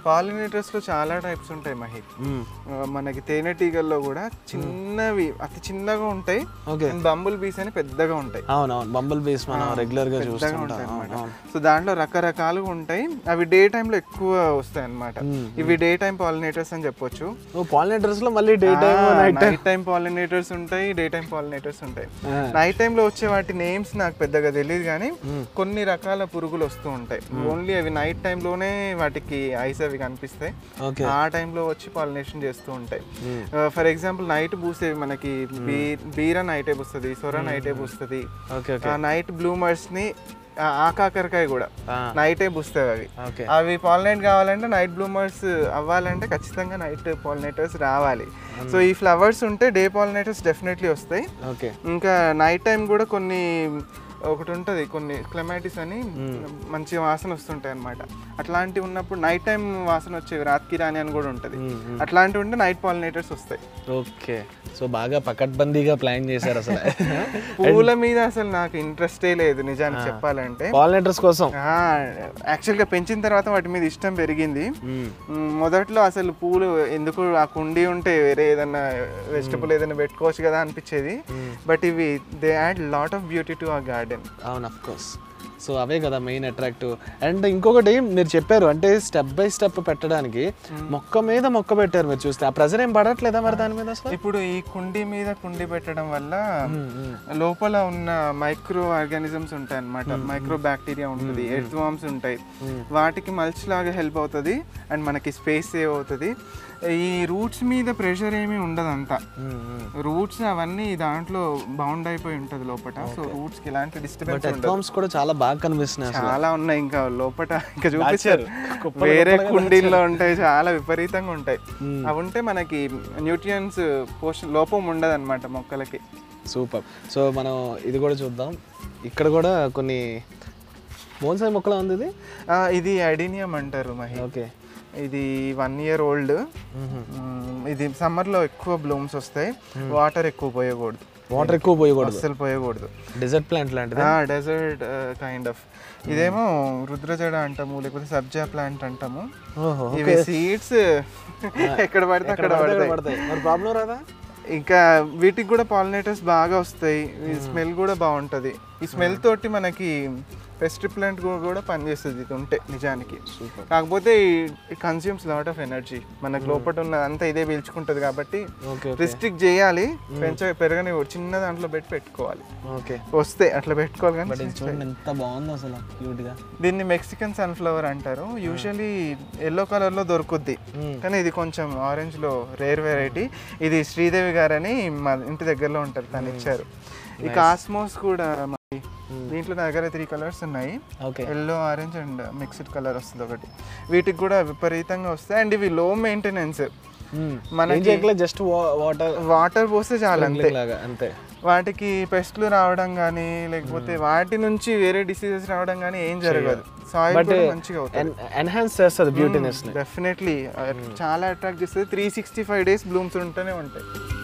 Pollinators లో చాలా types ఉంటాయి మహి మ్మ్. ఆ, మనకి తేనెటీగల్లో కూడా చిన్నవి అతి చిన్నగా ఉంటాయి ఓకే బంబుల్ బీస్ అని పెద్దగా ఉంటాయి అవునవును బంబుల్ బీస్ మనం రెగ్యులర్ గా పెద్దగా చూస్తుంటాం ఉంటాయి అవును, అన్నమాట అవును. సో దాంట్లో రకరకాలుగా ఉంటాయి అవి డే టైంలో ఎక్కువ వస్తాయి అన్నమాట ఇవి డే టైం పాలినేటర్స్ అని చెప్పొచ్చు ఓ పాలినేటర్స్ లో మళ్ళీ day time night night time pollinators ఉంటాయి డే టైం పాలినేటర్స్ ఉంటాయి నైట్ టైంలో వచ్చే వాటి నేమ్స్ నాకు పెద్దగా తెలియదు కానీ కొన్ని రకాల పురుగులు వస్తూ ఉంటాయి ఓన్లీ అవి నైట్ టైంలోనే వాటికి ఐస్ అవి కనిపిస్తాయి ఓకే ఆ టైంలో వచ్చి పాలినేషన్ చేస్తూ ఉంటాయి ఫర్ ఎగ్జాంపుల్ నైట్ పూసేవి మనకి బీ బీర నైటే పూస్తుంది సొర నైటే పూస్తుంది ఓకే ఓకే ఆ నైట్ బ్లూమర్స్ ని ఆ ఆకాకరకాయ కూడా నైటే పూస్తాయి అవి ఓకే అవి పాలినేట్ కావాలంటే నైట్ బ్లూమర్స్ అవ్వాలంటే ఖచ్చితంగా నైట్ పాలినేటర్స్ రావాలి సో ఈ ఫ్లవర్స్ ఉంటే డే పాలినేటర్స్ డెఫినెట్లీ వస్తాయి ఓకే ఇంకా నైట్ టైం కూడా కొన్ని ఒకటి ఉంటుంది కొన్ని క్లమాటిస్ అని మంచి వాసన వస్తుంటాయి అనమాట అట్లాంటివి ఉన్నప్పుడు నైట్ టైం వాసన వచ్చేవి రాత్కి రాని అని కూడా ఉంటుంది అట్లాంటివి ఉంటే నైట్ పాలినేటర్స్ వస్తాయి ఓకే సో బాగా పకడ్బందీగా ప్లాన్ చేశారు అసలు పువ్వుల మీద అసలు నాకు ఇంట్రెస్టే లేదు నిజానికి చెప్పాలంటే పాలినేటర్స్ కోసం యాక్చువల్గా పెంచిన తర్వాత వాటి మీద ఇష్టం పెరిగింది మ్మ్. మ్, మొదట్లో అసలు పూలు ఎందుకు ఆ కుండీ ఉంటే వేరే ఏదన్నా వెజిటబుల్ ఏదైనా పెట్టుకోవచ్చు కదా అనిపించేది బట్ ఇవి they add lot of beauty to a garden అవును అఫ్ కోర్స్ సో అవే కదా మెయిన్ అట్రాక్టివ్ అండ్ ఇంకొకటి మీరు చెప్పారు అంటే స్టెప్ బై స్టెప్ పెట్టడానికి మొక్క మీద మొక్క పెట్టారు మీరు చూస్తే ఆ ప్రెజర్ ఏం పడట్లేదా మరి దాని మీద అసలు ఇప్పుడు ఈ కుండీ మీద కుండీ పెట్టడం వల్ల లోపల ఉన్న మైక్రో ఆర్గానిజమ్స్ ఉంటాయి అన్నమాట మైక్రో బ్యాక్టీరియా ఉంటుంది ఎర్త్ వామ్స్ ఉంటాయి వాటికి మల్చ్ లాగా హెల్ప్ అవుతుంది అండ్ మనకి స్పేస్ సేవ్ అవుతుంది ఈ రూట్స్ మీద ప్రెషర్ ఏమీ ఉండదు అంతా రూట్స్ అవన్నీ దాంట్లో బౌండ్ అయిపోయి ఉంటుంది లోపల సో రూట్స్ కి ఎలాంటి బట్ డిస్టర్బెన్స్ ఉండదు ఎత్వామ్స్ కూడా చాలా బాగా కనిపిస్తున్నాయి అసలు చాలా ఉన్నాయి ఇంకా లోపల ఇంకా చూపించారు వేరే కుండీల్లో ఉంటాయి చాలా విపరీతంగా ఉంటాయి అవి ఉంటే మనకి న్యూట్రియన్స్ పోషణ లోపం ఉండదు అనమాట మొక్కలకి సూపర్ సో మనం ఇది కూడా చూద్దాం ఇక్కడ కూడా కొన్ని బోన్సాయి మొక్కలా ఉంది ఇది ఆ, ఇది అడీనియం అంటారు మహి ఓకే ఇది వన్ ఇయర్ ఓల్డ్ ఇది సమ్మర్ లో ఎక్కువ బ్లూమ్స్ వస్తాయి వాటర్ ఎక్కువ పోయకూడదు వాటర్ ఎక్కువ పోయకూడదు అస్సలు పోయకూడదు డెజర్ట్ ప్లాంట్ లాంటిది డెజర్ట్ కైండ్ ఆఫ్ ఇదేమో రుద్రజడ అంటాము లేకపోతే సబ్జా ప్లాంట్ అంటాము ఓహో ఇవి సీడ్స్ ఎక్కడ పడితే అక్కడ పడతాయి పడతాయి మరి ప్రాబ్లం రాదా ఇంకా వీటికి కూడా పాలినేటర్స్ బాగా వస్తాయి ఈ స్మెల్ కూడా బాగుంటుంది ఈ స్మెల్ తోటి మనకి పెస్ట్ ప్లాంట్ కూడా పనిచేస్తుంది ఇది ఉంటే నిజానికి కాకపోతే it consumes lot of energy మనకు లోపల ఉన్న అంతా ఇదే పీల్చుకుంటుంది కాబట్టి ఓకే రిస్ట్రిక్ట్ చేయాలి పెంచ పెరగని చిన్న దాంట్లో పెట్టి పెట్టుకోవాలి ఓకే వస్తే అట్లా పెట్టుకోవాలి కానీ బట్ ఇది చూడండి ఎంత బాగుందో అసలు క్యూట్ గా దీన్ని మెక్సికన్ సన్ఫ్లవర్ అంటారు యూజువలీ ఎల్లో కలర్ లో దొరుకుద్ది కానీ ఇది కొంచెం ఆరెంజ్ లో రేర్ వెరైటీ ఇది శ్రీదేవి గారని మా ఇంటి దగ్గరలో ఉంటారు తను ఇచ్చారు ఈ కాస్మోస్ కూడా మరి దీంట్లో నా దగ్గర త్రీ కలర్స్ ఉన్నాయి okay yellow orange and mixed colour వస్తుంది ఒకటి వీటికి కూడా విపరీతంగా వస్తాయి అండ్ ఇవి లో మెయింటెనెన్స్ ఏం మనకి చేయట్లేదు జస్ట్ వాటర్ వాటర్ పోస్తే చాలా అంతే లాగా అంతే వాటికి పెస్ట్లు రావడం కానీ లేకపోతే వాటి నుంచి వేరే డిసీజెస్ రావడం కానీ ఏం జరగదు సాయిల్ బట్ కూడా మంచిగా అవుతుంది ఎన్హాన్స్ చేస్తుంది బ్యూటీనెస్ ని డెఫినెట్లీ చాలా అట్రాక్ట్ చేస్తుంది three sixty five days blooms ఉంటూనే ఉంటాయి